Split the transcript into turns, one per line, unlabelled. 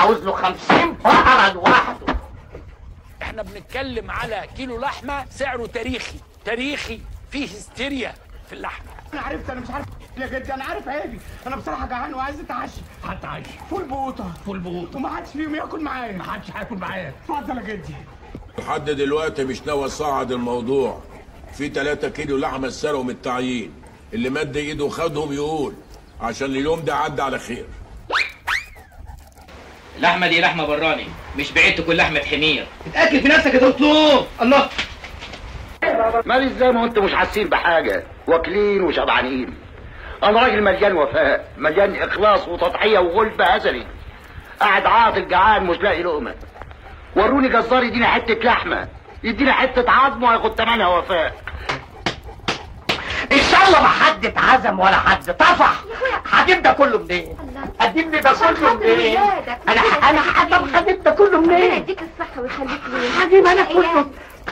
عاوز له 50 بقره لوحده
احنا بنتكلم على كيلو لحمه سعره تاريخي تاريخي فيه هستيريا في اللحمه
انا عرفت انا مش عارف يا جدي انا عارف عيبي انا بصراحه جعان وعايز اتعشى
هتعيش
فول بقوطه
فول بوط
وما حدش فيهم ياكل معايا
ما حدش هياكل معاك
اتفضل يا جدي
لحد دلوقتي مش ناوي اصعد الموضوع في 3 كيلو لحمه اتسرقوا من التعيين اللي مد ايده وخدهم يقول عشان اليوم ده عدى على خير
اللحمه دي لحمه براني مش بعيد تكون لحمه حمير
اتاكد في نفسك يا دكتور الله
مالي ازاي ما انتوا مش حاسين بحاجه واكلين وشبعانين انا راجل مليان وفاء مليان اخلاص وتضحيه وغلب ازلي قاعد عاطل جعان مش لاقي لقمه وروني جزار يديني حته لحمه يديني حته عظم وهياخد ثمنها وفاء ان شاء الله ما حد اتعزم ولا حد طفح هجيب ده كله منين؟ هجيب لي ده كله منين؟ انا انا طب هجيب ده كله منين؟
يديك الصحة ويخليك لي
هجيب انا كله